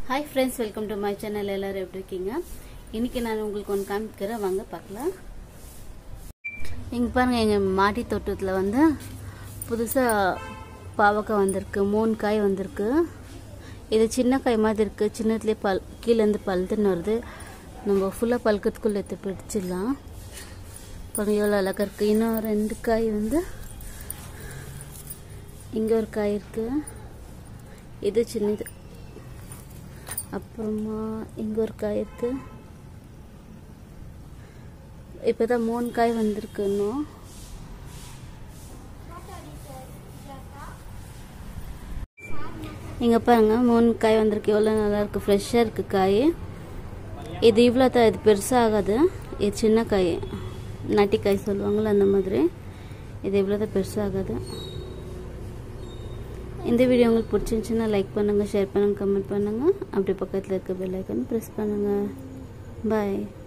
hi friends welcome to my channel எல்லாரும் எப்படி இருக்கீங்க இன்னைக்கு நான் உங்களுக்கு ஒன்று காமிக்கிறேன் வாங்க பார்க்கலாம் இங்கே பாருங்க எங்கள் மாடி தோட்டத்தில் வந்து புதுசாக பாவக்காய் வந்திருக்கு மூணு காய் வந்திருக்கு இது சின்ன காய் மாதிரி இருக்குது சின்னதுலேயே பல் கீழேருந்து பழுதுன்னு வருது நம்ம ஃபுல்லாக பழுக்கிறதுக்குள்ளே எடுத்து பிடிச்சிடலாம் பாருங்க எவ்வளோ அழகாக இருக்குது இன்னும் ரெண்டு காய் வந்து இங்கே ஒரு காய் இருக்குது இது சின்னது அப்புறமா இங்கே ஒரு காய் இருக்கு இப்போதான் மூணு காய் வந்திருக்கு இன்னும் இங்கே பாருங்க மூணு காய் வந்திருக்கு எவ்வளோ நல்லா இருக்கு ஃப்ரெஷ்ஷாக இருக்கு காய் இது இவ்வளோ தான் இது பெருசாக ஆகாது இது சின்ன காய் நாட்டி காய் சொல்லுவாங்கள்ல அந்த மாதிரி இது இவ்வளோ தான் பெருசாக ஆகாது இந்த வீடியோ உங்களுக்கு பிடிச்சிருந்துச்சுன்னா லைக் பண்ணுங்கள் ஷேர் பண்ணுங்கள் கமெண்ட் பண்ணுங்கள் அப்படி பக்கத்தில் இருக்க பெல் ஐக்கன் ப்ரெஸ் பண்ணுங்கள் பாய்